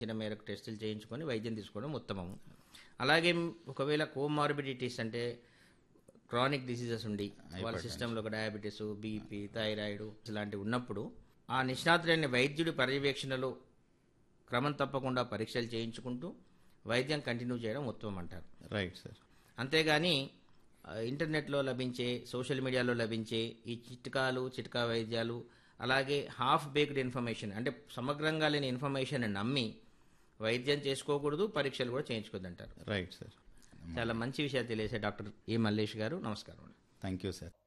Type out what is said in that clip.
చిన్న మేరకు టెస్టులు చేయించుకొని వైద్యం తీసుకోవడం ఉత్తమము అలాగే ఒకవేళ కోమార్బిడిటీస్ అంటే క్రానిక్ డిసీజెస్ ఉండి వాళ్ళ సిస్టంలో ఒక డయాబెటీస్ బీపీ థైరాయిడ్ ఇలాంటివి ఉన్నప్పుడు ఆ నిష్ణాతులైన వైద్యుడి పర్యవేక్షణలో క్రమం తప్పకుండా పరీక్షలు చేయించుకుంటూ వైద్యం కంటిన్యూ చేయడం ఉత్తమం అంటారు రైట్ సార్ అంతేగాని ఆ, ఇంటర్నెట్లో లభించే సోషల్ మీడియాలో లభించే ఈ చిట్కాలు చిట్కా వైద్యాలు అలాగే హాఫ్ బేక్డ్ ఇన్ఫర్మేషన్ అంటే సమగ్రంగా లేని ఇన్ఫర్మేషన్ నమ్మి వైద్యం చేసుకోకూడదు పరీక్షలు కూడా చేయించుకోవద్దు అంటారు రైట్ సార్ చాలా మంచి విషయాలు తెలియజేసే డాక్టర్ ఏ మల్లేష్ గారు నమస్కారం థ్యాంక్ యూ సార్